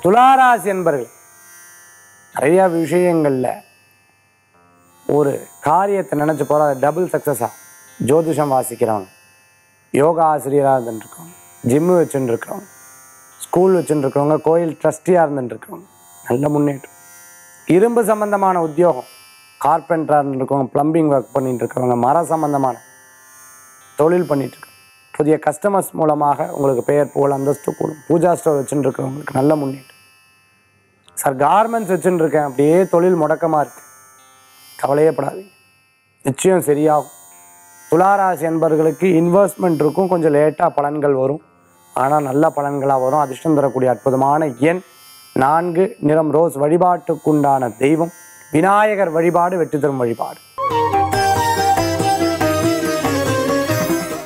துளாராசி என்பர்கள் நிறைய விஷயங்களில் ஒரு காரியத்தை நினச்சி போகிற அது டபுள் சக்ஸஸாக ஜோதிஷம் வாசிக்கிறவங்க யோகா ஆசிரியராக இருந்துட்டுருக்கோம் ஜிம்மு வச்சுட்டு இருக்கிறவங்க ஸ்கூல் வச்சுட்டு இருக்கிறவங்க கோயில் ட்ரஸ்டியாக இருந்துட்டு இருக்கிறவங்க நல்ல முன்னேற்றம் இரும்பு சம்பந்தமான உத்தியோகம் கார்பெண்டராக இருந்துருக்கவங்க ப்ளம்பிங் ஒர்க் பண்ணிட்டு இருக்கவங்க மர சம்பந்தமான தொழில் பண்ணிட்டு இருக்கோம் புதிய கஸ்டமர்ஸ் மூலமாக உங்களுக்கு பெயர் புகழ் அந்தஸ்து கூடும் பூஜா ஸ்டோர் வச்சுட்டு இருக்கிறவங்களுக்கு நல்ல முன்னேற்றம் சார் கார்மெண்ட்ஸ் வச்சுட்டு இருக்கேன் அப்படியே தொழில் முடக்கமாக இருக்கு கவலையே படாதீங்க நிச்சயம் சரியாகும் துளாராசி என்பவர்களுக்கு இன்வெஸ்ட்மெண்ட் இருக்கும் கொஞ்சம் லேட்டாக பலன்கள் வரும் ஆனால் நல்ல பலன்களாக வரும் அதிர்ஷ்டம் தரக்கூடிய அற்புதமான எண் நான்கு நிறம் ரோஸ் வழிபாட்டுக்குண்டான தெய்வம் விநாயகர் வழிபாடு வெற்றி தரும் வழிபாடு